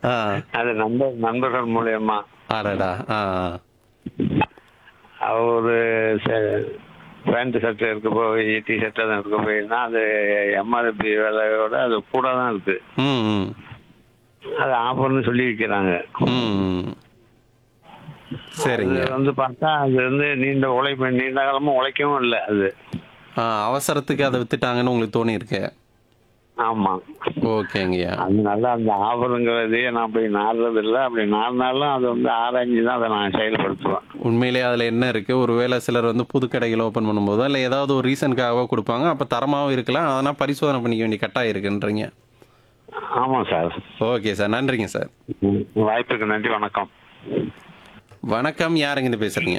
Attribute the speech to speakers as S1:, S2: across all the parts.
S1: ஆ
S2: அது நண்பர் நண்பர்கள் மூலியமா
S1: அடடா ஆ
S2: ஒரு பேண்ட் ஷர்ட் இருக்க போய் டி ஷர்ட் தான் இருக்க போயின்னா அது எம்ஆர்பி விலையோட அது கூட தான் இருக்கு
S1: ம் ம்
S2: அது ஆஃபர்னு சொல்லி விற்கிறாங்க
S1: ம் சரிங்க
S2: அது வந்து பார்த்தா அது வந்து நீண்ட உழைப்பு நீண்ட காலமா உழைக்கவும் இல்லை அது
S1: ஆ அவசரத்துக்கு அதை வித்துட்டாங்கன்னு உங்களுக்கு தோணி இருக்கு
S2: ஆமா
S1: ஓகேங்கய்யா
S2: அதனால அந்த ஆஃபருங்கிறதையே நான் போய் நாடுறது இல்லை அப்படி நாடினாலும் அது வந்து ஆராய்ஞ்சு தான் அதை நான் செயல்படுத்துவேன்
S1: உண்மையிலேயே அதில் என்ன இருக்குது ஒருவேளை சிலர் வந்து புது கடைகள் ஓப்பன் பண்ணும்போதோ இல்லை ஏதாவது ஒரு ரீசனுக்காக கொடுப்பாங்க அப்போ தரமாகவும் இருக்கலாம் அதனால் பரிசோதனை பண்ணிக்க வேண்டிய கட்டாயம் இருக்குன்றீங்க
S2: ஆமாம் சார்
S1: ஓகே சார் நன்றிங்க சார்
S2: ம், வாய்ப்புக்கு நன்றி வணக்கம்
S1: வணக்கம் யாருங்க இருந்து பேசுகிறீங்க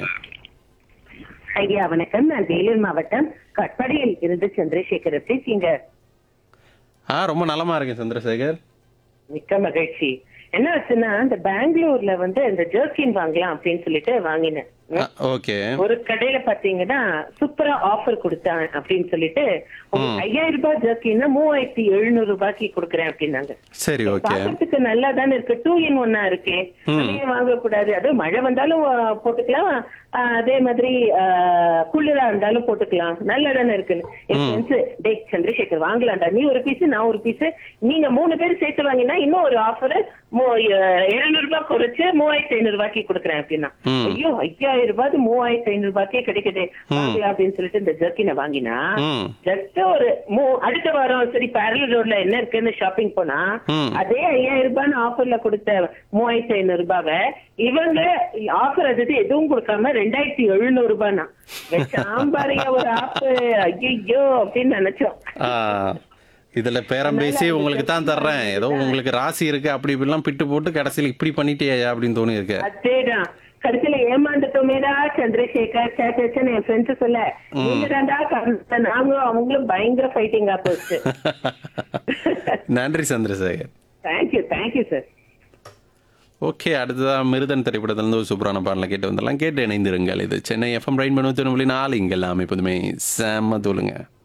S3: ஐயா வணக்கம் நான் வேலூர் மாவட்டம் கட்படியில் இருந்து சந்திரசேகர் எப்படி இருக்கீங்க
S1: ஆ ரொம்ப நலமா இருக்கேன் சந்திரசேகர்
S3: மிக்க மகிழ்ச்சி என்ன ஆச்சுன்னா இந்த பெங்களூர்ல வந்து இந்த ஜெர்கின் வாங்கலாம் அப்படின்னு சொல்லிட்டு வாங்கினேன்
S1: ஆ, ஓகே
S3: ஒரு கடையில பாத்தீங்கன்னா சூப்பரா ஆஃபர் கொடுத்தேன் அப்படின்னு சொல்லிட்டு ஒரு ஐயாயிரம் ரூபாய் ஜெர்கின்னா மூவாயிரத்தி எழுநூறு ரூபாய்க்கு கொடுக்குறேன் அப்படின்னாங்க
S1: சரி ஓகே
S3: பாக்கிறதுக்கு நல்லா தானே இருக்கு டூ இன் ஒன்னா இருக்கே அதையும் வாங்க கூடாது அது மழை வந்தாலும் ஆ, போட்டுக்கலாம் ஆ, அதே மாதிரி ஆ, குளிரா இருந்தாலும் போட்டுக்கலாம் நல்லா தானே இருக்குன்னு என் ஃப்ரெண்ட்ஸ் டே சந்திரசேகர் வாங்கலாம்டா நீ ஒரு பீஸ் நான் ஒரு பீஸ் நீங்க மூணு பேர் சேர்த்து வாங்கினா இன்னும் ஒரு ஆஃபர் எழுநூறு ரூபாய் குறைச்சு மூவாயிரத்தி ஐநூறு ரூபாய்க்கு கொடுக்குறேன் அப்படின்னா
S1: ம்.
S3: ஐயோ ஐயாயிரம் ரூபாய் மூவாயிரத்தி ஐநூறு ரூபாய்க்கே கிடைக்குது வாங்கலாம் அப்படின்னு சொல்லிட்டு இந்த ஜர்க்கினை வாங்கினா
S1: ம்
S3: ஜஸ்ட் ஒரு மூ- அடுத்த வாரம் சரி பேரல் ரோட்ல என்ன இருக்குன்னு ஷாப்பிங் போனா
S1: ம்.
S3: அதே ஐயாயிரம் ரூபான்னு ஆஃபர்ல கொடுத்த மூவாயிரத்தி ஐநூறு ரூபாவை இவங்க ஆஃபர் அது எதுவும் கொடுக்காம ரெண்டாயிரத்தி எழுநூறு ரூபாய்னா சாம்பாரையா ஒரு ஆஃப் ஐயோ அப்படின்னு நினைச்சோம்
S1: ஆ இதுல பேரம் பேசி உங்களுக்கு தான் தர்றேன் ஏதோ உங்களுக்கு ராசி இருக்கு அப்படி இப்படிலாம் பிட்டு போட்டு கடைசியில் இப்படி பண்ணிட்டே அப்படின்னு தோணி இருக்கு
S3: அதேதான் கடைசியில ஏமாந்துட்டோமேடா சந்திரசேகர் சேச்சன் என் ஃப்ரெண்ட்ஸ் சொல்ல நீங்க தாண்டா காரணம் நாங்களும் அவங்களும் பயங்கர ஃபைட்டிங்கா போச்சு
S1: நன்றி Chandrasekhar
S3: thank you thank you sir
S1: okay அடுத்ததா மிருதன் திரைப்படத்திலிருந்து ஒரு சூப்பரான பாடலை கேட்டு வந்துடலாம் கேட்டு இணைந்திருங்கள் இது சென்னை எஃப்எம் ரைன் பண்ணி நாலு இங்கெல்லாம் எப்போதுமே செம்ம தோலுங்க